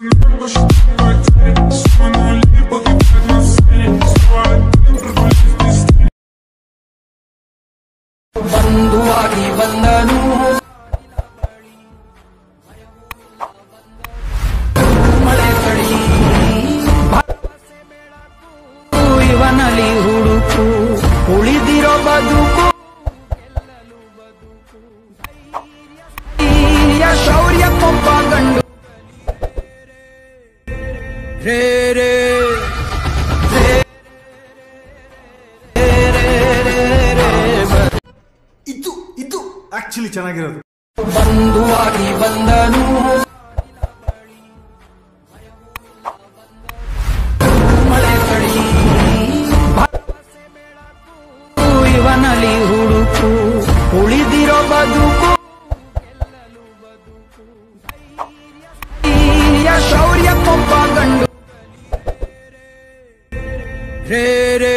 ಬಂಧುವಾಗಿ ಬಂದನು ಮಳೆ ಕಡಿ ಇವನಲ್ಲಿ ಹುಡುಕು ಉಳಿದಿರೋ ಬದುಕು ಧೈರ್ಯ ಶೌರ್ಯ ಕೊಂಪ ಗಂಡು ರೇ ರೇ ರೇ ರೇ ರೇ ರೇ ರೇ ಇದು ಇದು ಆಕ್ಚುಲಿ ಚೆನ್ನಾಗಿರೋದು ಬಂಧುವಾಗಿ ಬಂದನು ಮಳೆ ಕಡಿ ಇವನಲ್ಲಿ ಹುಡುಕು ಉಳಿದಿರೋ ಬದುಕು ಧೈರ್ಯ ಶೌರ್ಯ ಕೊಂಪ ಗಂಡು ರೇ ರೇ